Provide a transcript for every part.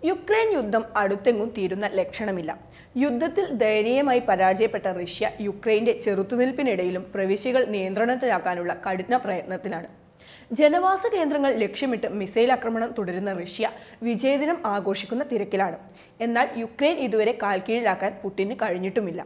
Ukraine യുദ്ധം അടുത്തെങ്ങും തീരുന്ന ലക്ഷണമില്ല യുദ്ധത്തിൽ ദയനീയമായി പരാജയപ്പെട്ട റഷ്യ യുക്രൈന്റെ ചെറുത്തുനിൽപ്പിനിടയിലും പ്രവിശ്യകൾ നിയന്ത്രണത്തിലാക്കാനുള്ള കഠിന പ്രയത്നത്തിലാണ് ജനവാസ കേന്ദ്രങ്ങൾ ലക്ഷ്യമിട്ട് മിസൈൽ ആക്രമണം തുടരുന്ന റഷ്യ വിജയദിനം ആഘോഷിക്കുന്ന തിരക്കിലാണ് എന്നാൽ യുക്രൈൻ ഇതുവരെ കാൽക്കീഴിലാക്കാൻ പുടിന് കഴിഞ്ഞിട്ടുമില്ല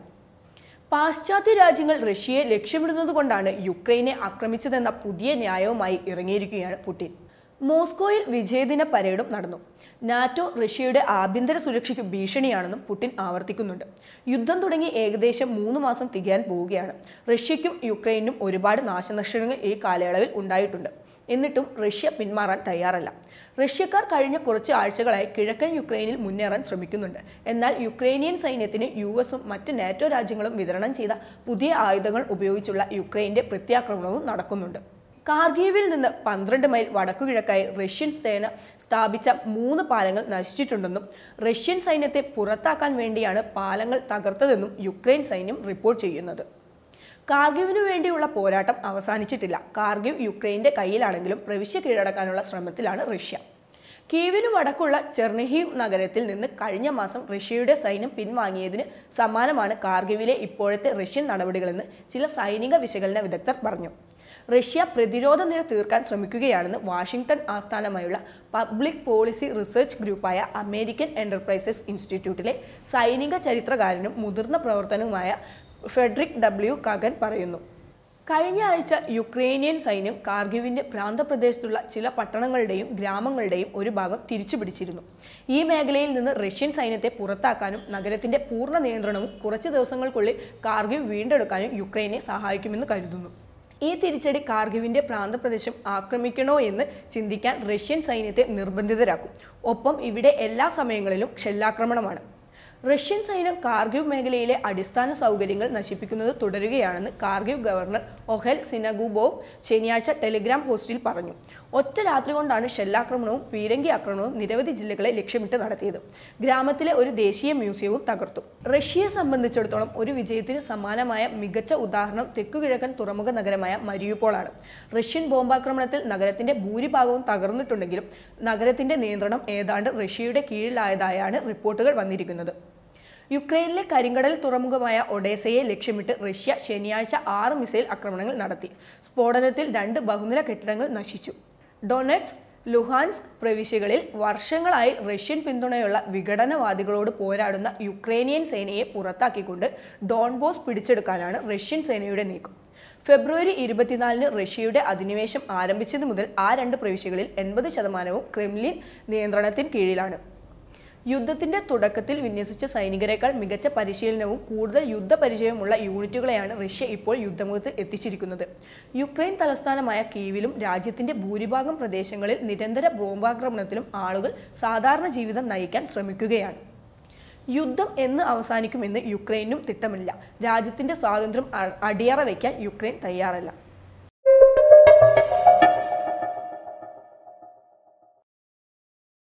പാശ്ചാത്യ രാജ്യങ്ങൾ റഷ്യയെ ലക്ഷ്യമിടുന്നതുകൊണ്ടാണ് യുക്രൈനെ ആക്രമിച്ചതെന്ന പുതിയ ന്യായവുമായി ഇറങ്ങിയിരിക്കുകയാണ് പുടിൻ മോസ്കോയിൽ വിജയദിന പരേഡും നടന്നു നാറ്റോ റഷ്യയുടെ ആഭ്യന്തര സുരക്ഷയ്ക്ക് ഭീഷണിയാണെന്നും പുടിൻ ആവർത്തിക്കുന്നുണ്ട് യുദ്ധം തുടങ്ങി ഏകദേശം മൂന്ന് മാസം തികയാൻ പോവുകയാണ് റഷ്യയ്ക്കും യുക്രൈനും ഒരുപാട് നാശനഷ്ടങ്ങൾ ഈ കാലയളവിൽ ഉണ്ടായിട്ടുണ്ട് എന്നിട്ടും റഷ്യ പിന്മാറാൻ തയ്യാറല്ല റഷ്യക്കാർ കഴിഞ്ഞ കുറച്ച് ആഴ്ചകളായി കിഴക്കൻ യുക്രൈനിൽ മുന്നേറാൻ ശ്രമിക്കുന്നുണ്ട് എന്നാൽ യുക്രൈനിയൻ സൈന്യത്തിന് യു എസും മറ്റ് നാറ്റോ രാജ്യങ്ങളും വിതരണം ചെയ്ത പുതിയ ആയുധങ്ങൾ ഉപയോഗിച്ചുള്ള യുക്രൈന്റെ പ്രത്യാക്രമണവും നടക്കുന്നുണ്ട് കാർഗീവിൽ നിന്ന് പന്ത്രണ്ട് മൈൽ വടക്കുകിഴക്കായി റഷ്യൻ സേന സ്ഥാപിച്ച മൂന്ന് പാലങ്ങൾ നശിച്ചിട്ടുണ്ടെന്നും റഷ്യൻ സൈന്യത്തെ പുറത്താക്കാൻ വേണ്ടിയാണ് പാലങ്ങൾ തകർത്തതെന്നും യുക്രൈൻ സൈന്യം റിപ്പോർട്ട് ചെയ്യുന്നത് കാർഗിവിനു വേണ്ടിയുള്ള പോരാട്ടം അവസാനിച്ചിട്ടില്ല കാർഗിവ് യുക്രൈന്റെ കയ്യിലാണെങ്കിലും പ്രവിശ്യ കീഴടക്കാനുള്ള ശ്രമത്തിലാണ് റഷ്യ കീവിനു വടക്കുള്ള ചെർണിഹീവ് നഗരത്തിൽ നിന്ന് കഴിഞ്ഞ മാസം റഷ്യയുടെ സൈന്യം പിൻവാങ്ങിയതിന് സമാനമാണ് കാർഗിവിലെ ഇപ്പോഴത്തെ റഷ്യൻ നടപടികളെന്ന് ചില സൈനിക വിശകലന വിദഗ്ധർ പറഞ്ഞു റഷ്യ പ്രതിരോധ നിര തീർക്കാൻ ശ്രമിക്കുകയാണെന്ന് വാഷിംഗ്ടൺ ആസ്ഥാനമായുള്ള പബ്ലിക് പോളിസി റിസർച്ച് ഗ്രൂപ്പായ അമേരിക്കൻ എന്റർപ്രൈസസ് ഇൻസ്റ്റിറ്റ്യൂട്ടിലെ സൈനിക ചരിത്രകാരനും മുതിർന്ന പ്രവർത്തനവുമായ ഫെഡറിക് ഡബ്ല്യു കഗൻ പറയുന്നു കഴിഞ്ഞ ആഴ്ച യുക്രൈനിയൻ സൈന്യം കാർഗിവിന്റെ പ്രാന്തപ്രദേശത്തുള്ള ചില പട്ടണങ്ങളുടെയും ഗ്രാമങ്ങളുടെയും ഒരു ഭാഗം തിരിച്ചുപിടിച്ചിരുന്നു ഈ മേഖലയിൽ നിന്ന് റഷ്യൻ സൈന്യത്തെ പുറത്താക്കാനും നഗരത്തിന്റെ പൂർണ്ണ നിയന്ത്രണവും കുറച്ച് ദിവസങ്ങൾക്കുള്ളിൽ കാർഗിവ് വീണ്ടെടുക്കാനും യുക്രൈനെ സഹായിക്കുമെന്ന് കരുതുന്നു ഈ തിരിച്ചടി കാർഗിവിന്റെ പ്രാന്തപ്രദേശം ആക്രമിക്കണോ എന്ന് ചിന്തിക്കാൻ റഷ്യൻ സൈന്യത്തെ നിർബന്ധിതരാക്കും ഒപ്പം ഇവിടെ എല്ലാ സമയങ്ങളിലും ഷെല്ലാക്രമണമാണ് റഷ്യൻ സൈന്യം കാർഗിവ് മേഖലയിലെ അടിസ്ഥാന സൗകര്യങ്ങൾ നശിപ്പിക്കുന്നത് തുടരുകയാണെന്ന് കാർഗിവ് ഗവർണർ ഒഹെൽ സിനഗുബോവ് ശനിയാഴ്ച ടെലിഗ്രാം പോസ്റ്റിൽ പറഞ്ഞു ഒറ്റ രാത്രി കൊണ്ടാണ് ഷെല്ലാക്രമണവും പീരങ്കി ആക്രമണവും നിരവധി ജില്ലകളെ ലക്ഷ്യമിട്ട് നടത്തിയത് ഗ്രാമത്തിലെ ഒരു ദേശീയ മ്യൂസിയവും തകർത്തു റഷ്യയെ സംബന്ധിച്ചിടത്തോളം ഒരു വിജയത്തിന് സമാനമായ മികച്ച ഉദാഹരണം തെക്കുകിഴക്കൻ തുറമുഖ നഗരമായ മരിയുപോളാണ് റഷ്യൻ ബോംബാക്രമണത്തിൽ നഗരത്തിന്റെ ഭൂരിഭാഗവും തകർന്നിട്ടുണ്ടെങ്കിലും നഗരത്തിന്റെ നിയന്ത്രണം ഏതാണ്ട് റഷ്യയുടെ കീഴിലായതായാണ് റിപ്പോർട്ടുകൾ വന്നിരിക്കുന്നത് യുക്രൈനിലെ കരിങ്കടൽ തുറമുഖമായ ഒഡേസയെ ലക്ഷ്യമിട്ട് റഷ്യ ശനിയാഴ്ച ആറ് മിസൈൽ ആക്രമണങ്ങൾ നടത്തി സ്ഫോടനത്തിൽ രണ്ട് ബഹുനില കെട്ടിടങ്ങൾ നശിച്ചു ഡൊണറ്റ്സ് ലുഹാൻസ്ക് പ്രവിശ്യകളിൽ വർഷങ്ങളായി റഷ്യൻ പിന്തുണയുള്ള വിഘടനവാദികളോട് പോരാടുന്ന യുക്രൈനിയൻ സേനയെ പുറത്താക്കിക്കൊണ്ട് ഡോൺബോസ് പിടിച്ചെടുക്കാനാണ് റഷ്യൻ സേനയുടെ നീക്കം ഫെബ്രുവരി ഇരുപത്തിനാലിന് റഷ്യയുടെ അധിനിവേശം ആരംഭിച്ചതു മുതൽ ആ രണ്ട് പ്രവിശ്യകളിൽ എൺപത് ശതമാനവും ക്രെംലിൻ നിയന്ത്രണത്തിന് കീഴിലാണ് യുദ്ധത്തിന്റെ തുടക്കത്തിൽ വിന്യസിച്ച സൈനികരെക്കാൾ മികച്ച പരിശീലനവും കൂടുതൽ യുദ്ധപരിചയവുമുള്ള യൂണിറ്റുകളെയാണ് റഷ്യ ഇപ്പോൾ യുദ്ധമുഖത്ത് എത്തിച്ചിരിക്കുന്നത് യുക്രൈൻ തലസ്ഥാനമായ കീവിലും രാജ്യത്തിന്റെ ഭൂരിഭാഗം പ്രദേശങ്ങളിൽ നിരന്തര ബോംബാക്രമണത്തിലും ആളുകൾ സാധാരണ ജീവിതം നയിക്കാൻ ശ്രമിക്കുകയാണ് യുദ്ധം എന്ന് അവസാനിക്കുമെന്ന് യുക്രൈനും തിട്ടമില്ല രാജ്യത്തിന്റെ സ്വാതന്ത്ര്യം അ- അടിയറ വയ്ക്കാൻ യുക്രൈൻ തയ്യാറല്ല